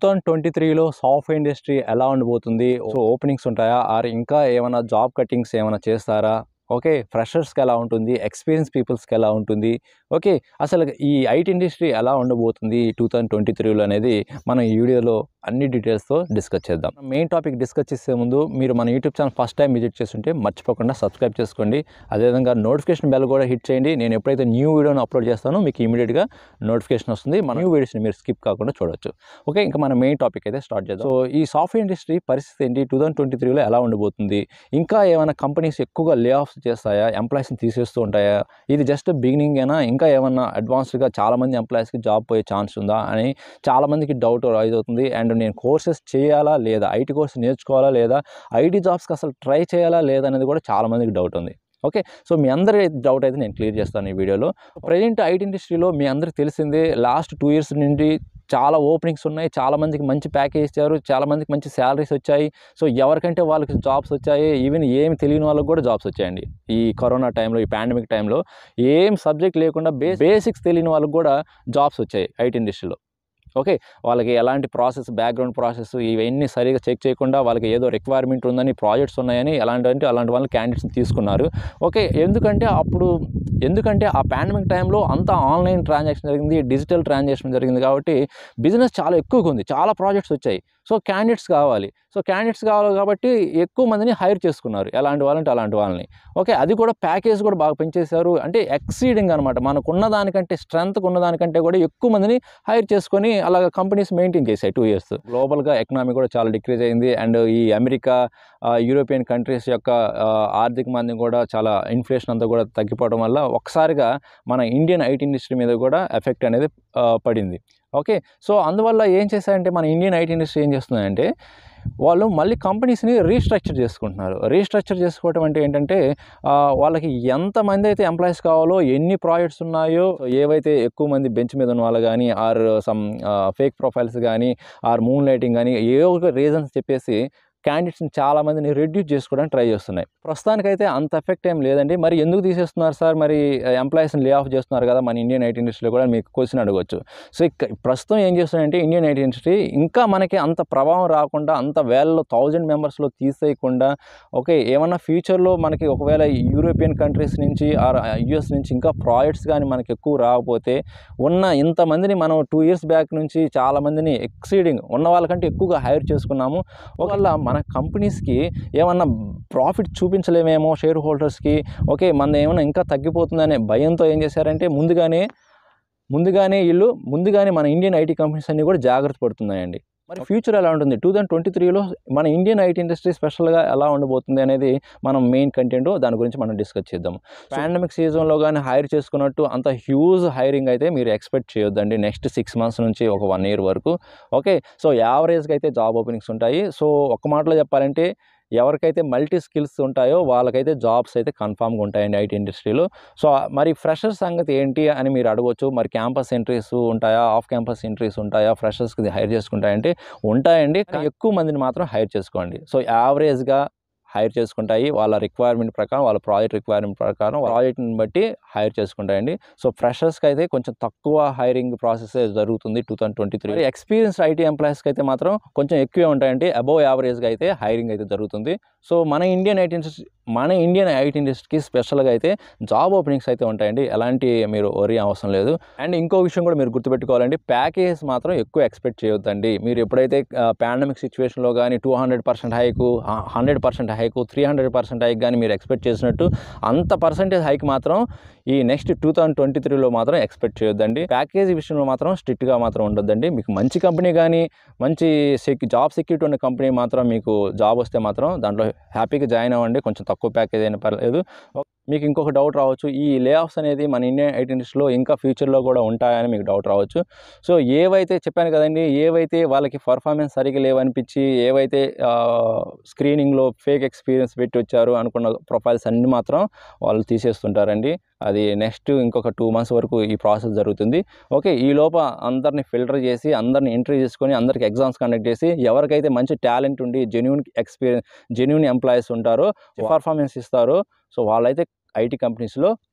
thousand twenty త్రీలో software industry ఎలా ఉండబోతుంది సో ఓపెనింగ్స్ ఉంటాయా ఆర్ ఇంకా ఏమైనా జాబ్ కట్టింగ్స్ ఏమైనా చేస్తారా ఓకే ఫ్రెషర్స్కి ఎలా ఉంటుంది ఎక్స్పీరియన్స్ పీపుల్స్కి ఎలా ఉంటుంది ఓకే అసలు ఈ ఐటీ ఇండస్ట్రీ ఎలా ఉండబోతుంది టూ థౌజండ్ ట్వంటీ త్రీలో అనేది మనం ఈ వీడియోలో అన్ని డీటెయిల్స్తో డిస్కస్ చేద్దాం మెయిన్ టాపిక్ డిస్కస్ చేసే ముందు మీరు మన YouTube channel first time visit చేస్తుంటే మర్చిపోకుండా సబ్స్క్రైబ్ చేసుకోండి అదేవిధంగా నోటిఫికేషన్ బెల్ కూడా హిట్ చేయండి నేను ఎప్పుడైతే న్యూ వీడియోని అప్లోడ్ చేస్తానో మీకు ఇమీడియట్గా నోటిఫికేషన్ వస్తుంది మన న్యూ వీడియోస్ని మీరు స్కిప్ కాకుండా చూడొచ్చు ఓకే ఇంకా మన మెయిన్ టాపిక్ అయితే స్టార్ట్ చేద్దాం సో ఈ సాఫ్ట్వేర్ ఇండస్ట్రీ పరిస్థితి ఏంటి టూ థౌసండ్ ట్వంటీ త్రీలో ఎలా ఉండబోతుంది ఇంకా ఏమైనా కంపెనీస్ ఎక్కువగా లే ఆఫ్స్ చేస్తాయా ఎంప్లాయీస్ని తీసేస్తూ ఉంటాయా ఇది జస్ట్ బిగినింగ్ అయినా ఇంకా ఏమన్నా అడ్వాన్స్డ్గా చాలామంది ఎంప్లాయీస్కి జాబ్ పోయే ఛాన్స్ ఉందా అని చాలామందికి డౌట్ రైజ్ అవుతుంది అండ్ నేను కోర్సెస్ చేయాలా లేదా ఐటీ కోర్స్ నేర్చుకోవాలా లేదా ఐటీ జాబ్స్కి అసలు ట్రై చేయాలా లేదా అనేది కూడా చాలామందికి డౌట్ ఉంది ఓకే సో మీ అందరి డౌట్ అయితే నేను క్లియర్ చేస్తాను ఈ వీడియోలో ప్రజెంట్ ఐటీ ఇండస్ట్రీలో మీ అందరికి తెలిసిందే లాస్ట్ టూ ఇయర్స్ నుండి చాలా ఓపెనింగ్స్ ఉన్నాయి చాలా మందికి మంచి ప్యాకేజ్ ఇచ్చారు చాలా మందికి మంచి శాలరీస్ వచ్చాయి సో ఎవరికంటే వాళ్ళకి జాబ్స్ వచ్చాయి ఈవెన్ ఏమి తెలియని వాళ్ళకి కూడా జాబ్స్ వచ్చాయండి ఈ కరోనా టైంలో ఈ పాండమిక్ టైంలో ఏం సబ్జెక్ట్ లేకుండా బే బేసిక్స్ తెలియని వాళ్ళకి కూడా జాబ్స్ వచ్చాయి ఐటీ ఇండస్ట్రీలో ఓకే వాళ్ళకి ఎలాంటి ప్రాసెస్ బ్యాక్గ్రౌండ్ ప్రాసెస్ ఇవన్నీ సరిగా చెక్ చేయకుండా వాళ్ళకి ఏదో రిక్వైర్మెంట్ ఉందని ప్రాజెక్ట్స్ ఉన్నాయని ఎలాంటి అంటే అలాంటి వాళ్ళని క్యాండిడేట్స్ని తీసుకున్నారు ఓకే ఎందుకంటే అప్పుడు ఎందుకంటే ఆ పాండమిక్ టైంలో అంతా ఆన్లైన్ ట్రాన్సాక్షన్ జరిగింది డిజిటల్ ట్రాన్సాక్షన్ జరిగింది కాబట్టి బిజినెస్ చాలా ఎక్కువగా ఉంది చాలా ప్రాజెక్ట్స్ వచ్చాయి సో క్యాండిడేట్స్ కావాలి సో క్యాండిడేట్స్ కావాలి కాబట్టి ఎక్కువ మందిని హైర్ చేసుకున్నారు ఎలాంటి వాళ్ళంటే అలాంటి వాళ్ళని ఓకే అది కూడా ప్యాకేజ్ కూడా బాగా పెంచేశారు అంటే ఎక్సీడింగ్ అనమాట మనకు ఉన్న దానికంటే స్ట్రెంత్కి ఉన్న దానికంటే కూడా ఎక్కువ మందిని హైర్ చేసుకొని అలాగ కంపెనీస్ మెయింటైన్ చేశాయి టూ ఇయర్స్ గ్లోబల్గా ఎకనామీ కూడా చాలా డిక్రీజ్ అయింది అండ్ ఈ అమెరికా ఆ, యూరోపియన్ కంట్రీస్ యొక్క ఆ, ఆర్థిక మంది కూడా చాలా ఇన్ఫ్లేషన్ అంతా కూడా తగ్గిపోవడం వల్ల ఒకసారిగా మన ఇండియన్ ఐటీ ఇండస్ట్రీ మీద కూడా ఎఫెక్ట్ అనేది ఆ, పడింది ఓకే సో అందువల్ల ఏం చేశారంటే మన ఇండియన్ ఐటీ ఇండస్ట్రీ ఏం చేస్తుందంటే వాళ్ళు మళ్ళీ కంపెనీస్ని రీస్ట్రక్చర్ చేసుకుంటున్నారు రీస్ట్రక్చర్ చేసుకోవటం అంటే ఏంటంటే ఆ, వాళ్ళకి ఎంతమంది అయితే ఎంప్లాయీస్ కావాలో ఎన్ని ప్రాజెక్ట్స్ ఉన్నాయో ఏవైతే ఎక్కువ మంది బెంచ్ మీద ఉన్న వాళ్ళు కానీ ఆర్ సమ్ ఫేక్ ప్రొఫైల్స్ కానీ ఆర్ మూన్ లైటింగ్ కానీ ఏ ఒక రీజన్స్ చెప్పేసి క్యాండిడేట్స్ని చాలా మందిని రెడ్యూస్ చేసుకోవడానికి ట్రై చేస్తున్నాయి ప్రస్తుతానికైతే అంత ఎఫెక్ట్ ఏం లేదండి మరి ఎందుకు తీసేస్తున్నారు సార్ మరి ఎంప్లాయీస్ని లే ఆఫ్ చేస్తున్నారు కదా మన ఇండియన్ ఐటీ ఇండస్ట్రీలో కూడా మీకు క్వశ్చన్ అడగవచ్చు సో ఇక ప్రస్తుతం ఏం చేస్తున్నాయంటే ఇండియన్ ఐటీ ఇండస్ట్రీ ఇంకా మనకి అంత ప్రభావం రాకుండా అంత వేలలో థౌజండ్ మెంబర్స్లో తీసేయకుండా ఓకే ఏమన్నా ఫ్యూచర్లో మనకి ఒకవేళ యూరోపియన్ కంట్రీస్ నుంచి ఆర్ యుఎస్ నుంచి ఇంకా ప్రాజెక్ట్స్ కానీ మనకి ఎక్కువ రాకపోతే ఉన్న ఇంతమందిని మనం టూ ఇయర్స్ బ్యాక్ నుంచి చాలా మందిని ఎక్సీడింగ్ ఉన్న వాళ్ళకంటే ఎక్కువగా హైర్ చేసుకున్నాము ఒకవేళ మన కంపెనీస్కి ఏమన్నా ప్రాఫిట్ చూపించలేమేమో షేర్ హోల్డర్స్కి ఓకే మన ఏమైనా ఇంకా తగ్గిపోతుందనే భయంతో ఏం చేశారంటే ముందుగానే ముందుగానే వీళ్ళు ముందుగానే మన ఇండియన్ ఐటీ కంపెనీస్ అన్నీ కూడా జాగ్రత్త పడుతున్నాయండి మరి ఫ్యూచర్ ఎలా ఉంటుంది టూ థౌజండ్ ట్వంటీ త్రీలో మన ఇండియన్ ఐటీ ఇండస్ట్రీ స్పెషల్గా ఎలా ఉండబోతుంది అనేది మనం మెయిన్ కంటెంట్ దాని గురించి మనం డిస్కస్ చేద్దాం పాండమిక్ సీజన్లో కానీ హైర్ చేసుకున్నట్టు అంత హ్యూజ్ హైరింగ్ అయితే మీరు ఎక్స్పెక్ట్ చేయొద్దండి నెక్స్ట్ సిక్స్ మంత్స్ నుంచి ఒక వన్ ఇయర్ వరకు ఓకే సో యావరేజ్గా అయితే జాబ్ ఓపెనింగ్స్ ఉంటాయి సో ఒక మాటలో చెప్పాలంటే ఎవరికైతే మల్టీ స్కిల్స్ ఉంటాయో వాళ్ళకైతే జాబ్స్ అయితే కన్ఫామ్గా ఉంటాయండి ఐటీ ఇండస్ట్రీలో సో మరి ఫ్రెషర్స్ సంగతి ఏంటి అని మీరు అడగవచ్చు మరి క్యాంపస్ ఎంట్రీస్ ఉంటాయా ఆఫ్ క్యాంపస్ ఎంట్రీస్ ఉంటాయా ఫ్రెషర్స్కి హైర్ చేసుకుంటాయంటే ఉంటాయండి కానీ ఎక్కువ మందిని మాత్రం హైర్ చేసుకోండి సో యావరేజ్గా హైర్ చేసుకుంటాయి వాళ్ళ రిక్వైర్మెంట్ ప్రకారం వాళ్ళ ప్రాజెక్ట్ రిక్వైర్మెంట్ ప్రకారం ప్రాజెక్ట్ని బట్టి హైర్ చేసుకుంటాయండి సో ఫ్రెషర్స్కి అయితే కొంచెం తక్కువ హైరింగ్ ప్రాసెస్ జరుగుతుంది two thousand twenty three experience IT ఎంప్లాయీస్కి అయితే మాత్రం కొంచెం ఎక్కువే ఉంటాయండి అబోవ్ యావరేజ్గా అయితే హైరింగ్ అయితే జరుగుతుంది సో మన ఇండియన్ ఐటీ ఇండస్ట్రీ మన ఇండియన్ ఐటీ ఇండస్ట్రీకి స్పెషల్గా అయితే జాబ్ ఓపెనింగ్స్ అయితే ఉంటాయండి ఎలాంటి మీరు వరి అవసరం లేదు అండ్ ఇంకో విషయం కూడా మీరు గుర్తుపెట్టుకోవాలండి ప్యాకేజ్ మాత్రం ఎక్కువ ఎక్స్పెక్ట్ చేయొద్దండి మీరు ఎప్పుడైతే పాండమిక్ సిచ్యువేషన్లో కానీ టూ హండ్రెడ్ పర్సెంట్ హైకు హండ్రెడ్ పర్సెంట్ హైకు త్రీ హండ్రెడ్ పర్సెంట్ హైక్ కానీ మీరు ఎక్స్పెక్ట్ చేసినట్టు అంత పర్సెంటేజ్ హైక్ మాత్రం ఈ నెక్స్ట్ టూ థౌసండ్ ట్వంటీ త్రీలో మాత్రం ఎక్స్పెక్ట్ చేయొద్దండి ప్యాకేజ్ విషయంలో మాత్రం స్ట్రిక్ట్గా మాత్రం ఉండొద్దండి మీకు మంచి కంపెనీ కానీ మంచి సెక్ జాబ్ సెక్యూరిటీ ఉన్న కంపెనీ మాత్రం మీకు జాబ్ వస్తే మాత్రం దాంట్లో హ్యాపీగా జాయిన్ అవ్వండి కొంచెం తక్కువ ప్యాకేజ్ అయినా పర్లేదు మీకు ఇంకొక డౌట్ రావచ్చు ఈ లే ఆఫ్స్ అనేది మన ఇండియన్ ఐటీ ఇండస్ట్రీలో ఇంకా ఫ్యూచర్లో కూడా ఉంటాయని మీకు డౌట్ రావచ్చు సో ఏవైతే చెప్పాను కదండి ఏవైతే వాళ్ళకి పర్ఫార్మెన్స్ సరిగా లేవనిపించి ఏవైతే స్క్రీనింగ్లో ఫేక్ ఎక్స్పీరియన్స్ పెట్టి వచ్చారు అనుకున్న ప్రొఫైల్స్ అన్ని మాత్రం వాళ్ళు తీసేస్తుంటారండి అది నెక్స్ట్ ఇంకొక టూ మంత్స్ వరకు ఈ ప్రాసెస్ జరుగుతుంది ఓకే ఈ లోప అందరిని ఫిల్టర్ చేసి అందరిని ఎంట్రీ చేసుకొని అందరికి ఎగ్జామ్స్ కండక్ట్ చేసి ఎవరికైతే మంచి టాలెంట్ ఉండి జెన్యున్ ఎక్స్పీరియన్స్ జెన్యున్ ఎంప్లాయీస్ ఉంటారో పర్ఫార్మెన్స్ ఇస్తారో సో వాళ్ళైతే ఐటీ కంపెనీస్లో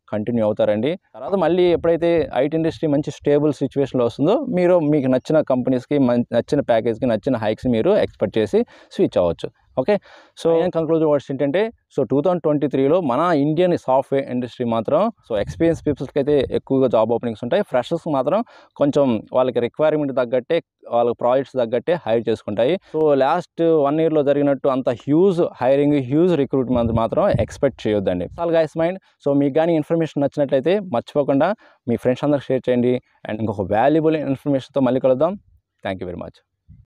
కంటిన్యూ అవుతారండి తర్వాత మళ్ళీ ఎప్పుడైతే ఐటీ ఇండస్ట్రీ మంచి స్టేబుల్ సిచ్యువేషన్లో వస్తుందో మీరు మీకు నచ్చిన కంపెనీస్కి నచ్చిన ప్యాకేజ్కి నచ్చిన హైక్స్ మీరు ఎక్స్పెక్ట్ చేసి స్విచ్ అవ్వచ్చు ఓకే సో ఏం కంక్లూజన్ వర్డ్స్ ఏంటంటే సో టూ థౌసండ్ ట్వంటీ త్రీలో మన ఇండియన్ సాఫ్ట్వేర్ ఇండస్ట్రీ మాత్రం సో ఎక్స్పీరియన్స్ పీపుల్స్కి అయితే ఎక్కువగా జాబ్ ఓపెనింగ్స్ ఉంటాయి ఫ్రెషర్స్ మాత్రం కొంచెం వాళ్ళకి రిక్వైర్మెంట్ తగ్గట్టే వాళ్ళ ప్రాజెక్ట్స్ తగ్గట్టే హైర్ చేసుకుంటాయి సో లాస్ట్ వన్ ఇయర్లో జరిగినట్టు అంత హ్యూజ్ హైరింగ్ హ్యూజ్ రిక్రూట్మెంట్ మాత్రం ఎక్స్పెక్ట్ చేయొద్దండి ఆల్ గైస్ మైండ్ సో మీకు కానీ ఇన్ఫర్మేషన్ నచ్చినట్లయితే మర్చిపోకుండా మీ ఫ్రెండ్స్ అందరికి షేర్ చేయండి అండ్ ఇంకొక వాల్యుబుల్ ఇన్ఫర్మేషన్తో మళ్ళీ కలుద్దాం థ్యాంక్ యూ వెరీ మచ్